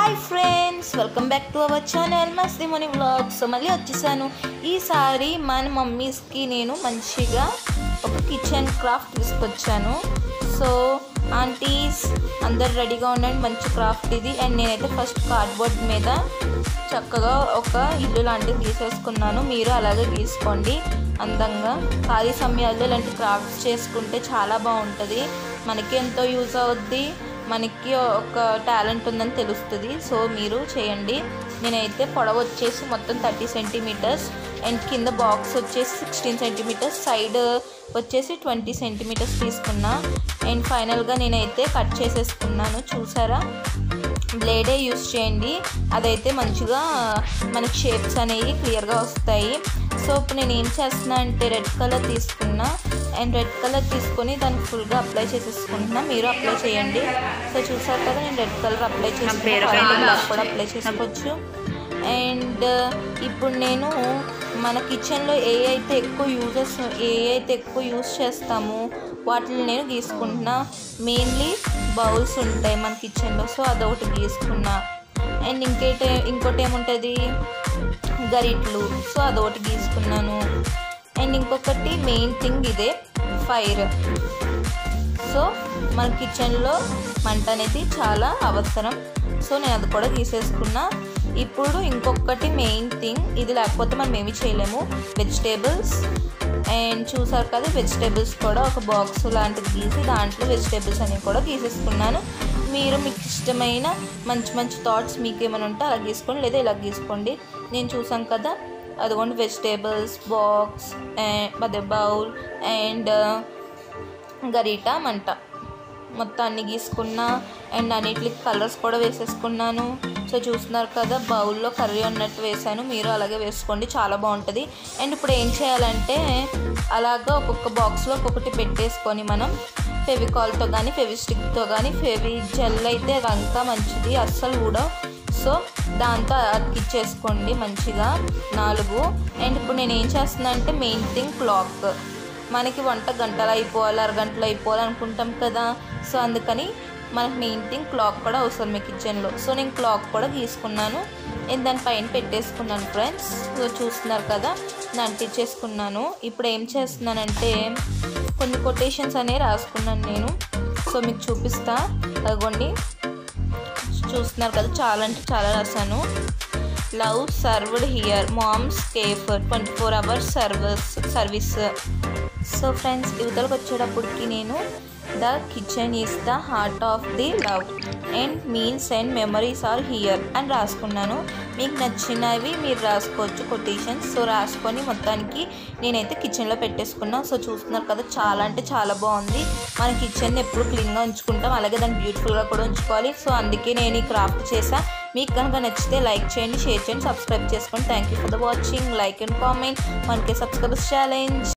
hi friends welcome back to our channel Masti Mani vlog so మళ్ళీ వచ్చేసాను ఈసారి మన మమ్మీస్కి నేను మంచిగా ఒక కిచెన్ క్రాఫ్ట్ తీసుకొచ్చాను సో ఆంటీస్ అందరు రెడీగా ఉండండి మంచి క్రాఫ్ట్ ఇది అండ్ నేనైతే ఫస్ట్ కార్డ్బోర్డ్ మీద చక్కగా ఒక ఇల్లు లాంటిది గీసేసుకున్నాను మీరు అలాగే గీసుకోండి అందంగా ఖాళీ సమయాల్లో ఇలాంటి క్రాఫ్ట్స్ చేసుకుంటే చాలా బాగుంటుంది మనకి ఎంతో యూజ్ అవుద్ది మనకి ఒక టాలెంట్ ఉందని తెలుస్తుంది సో మీరు చేయండి నేనైతే పొడవు వచ్చేసి మొత్తం థర్టీ సెంటీమీటర్స్ అండ్ కింద బాక్స్ వచ్చేసి సిక్స్టీన్ సెంటీమీటర్స్ సైడ్ వచ్చేసి ట్వంటీ సెంటీమీటర్స్ తీసుకున్నా అండ్ ఫైనల్గా నేనైతే కట్ చేసేసుకున్నాను చూసారా బ్లేడే యూస్ చేయండి అదైతే మంచిగా మనకి షేప్స్ అనేవి క్లియర్గా వస్తాయి సో ఇప్పుడు నేను ఏం చేస్తున్నా అంటే రెడ్ కలర్ తీసుకున్నా అండ్ రెడ్ కలర్ తీసుకొని దానికి ఫుల్గా అప్లై చేసేసుకుంటున్నా మీరు అప్లై చేయండి సో చూసారు కదా నేను రెడ్ కలర్ అప్లై చేసుకున్నా కూడా అప్లై చేసుకోవచ్చు అండ్ ఇప్పుడు నేను మన కిచెన్లో ఏ అయితే ఎక్కువ యూజెస్ ఏ అయితే ఎక్కువ యూజ్ చేస్తామో వాటిని నేను గీసుకుంటున్నా మెయిన్లీ బౌల్స్ ఉంటాయి మన కిచెన్లో సో అదొకటి గీసుకున్నా అండ్ ఇంకేటే ఇంకోటి ఏముంటుంది గరిట్లు సో అదొకటి గీసుకున్నాను అండ్ ఇంకొకటి మెయిన్ థింగ్ ఇదే ఫైర్ సో మన కిచెన్లో మంట అనేది చాలా అవసరం సో నేను అది కూడా గీసేసుకున్నా ఇప్పుడు ఇంకొకటి మెయిన్ థింగ్ ఇది లేకపోతే మనం ఏమి చేయలేము వెజిటేబుల్స్ అండ్ చూసారు కదా వెజిటేబుల్స్ కూడా ఒక బాక్స్ లాంటిది గీసి దాంట్లో వెజిటేబుల్స్ అనేవి కూడా గీసేసుకున్నాను మీరు మీకు ఇష్టమైన మంచి మంచి థాట్స్ మీకు ఏమైనా ఉంటే అలా గీసుకోండి లేదా ఇలా గీసుకోండి నేను చూసాం కదా అదిగోండి వెజిటేబుల్స్ బాక్స్ అదే బౌల్ అండ్ గరిట మంట మొత్తం అన్ని గీసుకున్నా అండ్ అన్నిటికి కలర్స్ కూడా వేసేసుకున్నాను సో చూస్తున్నారు కదా బౌల్లో కర్రీ ఉన్నట్టు వేసాను మీరు అలాగే వేసుకోండి చాలా బాగుంటుంది అండ్ ఇప్పుడు ఏం చేయాలంటే అలాగా ఒక్కొక్క బాక్స్లో ఒక్కొక్కటి పెట్టేసుకొని మనం ఫెవికాల్తో కానీ ఫెవిస్టిక్తో కానీ ఫెవి జెల్ అయితే ఇంకా మంచిది అస్సలు కూడా సో దాంతో అతికిచ్చేసుకోండి మంచిగా నాలుగు అండ్ ఇప్పుడు నేను ఏం చేస్తున్నా అంటే మెయిన్ థింగ్ క్లాక్ మనకి వంట గంటలు అయిపోవాలి అరగంటలు అయిపోవాలి అనుకుంటాం కదా సో అందుకని మనకి మెయిన్ థింగ్ క్లాక్ కూడా అవసరం మీ కిచెన్లో సో నేను క్లాక్ కూడా తీసుకున్నాను నేను దాని పైన పెట్టేసుకున్నాను ఫ్రెండ్స్ సో చూస్తున్నారు కదా నేను అంటించేసుకున్నాను ఇప్పుడు ఏం చేస్తున్నానంటే కొన్ని కొటేషన్స్ అనేవి రాసుకున్నాను నేను సో మీకు చూపిస్తా అదిగోండి చూస్తున్నారు కదా చాలా అంటే చాలా రాశాను love served here moms cafe twenty four hours service service so friends యువతలకు వచ్చేటప్పటికి నేను the kitchen is the heart of the love and means and memories are here అని రాసుకున్నాను మీకు నచ్చినవి మీరు రాసుకోవచ్చు కొటేషన్స్ సో రాసుకొని మొత్తానికి నేనైతే కిచెన్లో పెట్టేసుకున్నా సో చూస్తున్నారు కదా చాలా అంటే చాలా బాగుంది మన కిచెన్ని ఎప్పుడు క్లీన్గా ఉంచుకుంటాం అలాగే దాన్ని బ్యూటిఫుల్గా కూడా ఉంచుకోవాలి సో అందుకే నేను ఈ క్రాఫ్ట్ చేసా మీకు కనుక నచ్చితే లైక్ చేయండి షేర్ చేయండి సబ్స్క్రైబ్ చేసుకోండి thank you for the watching like and comment మనకి సబ్స్క్రైబర్స్ ఛాలెంజ్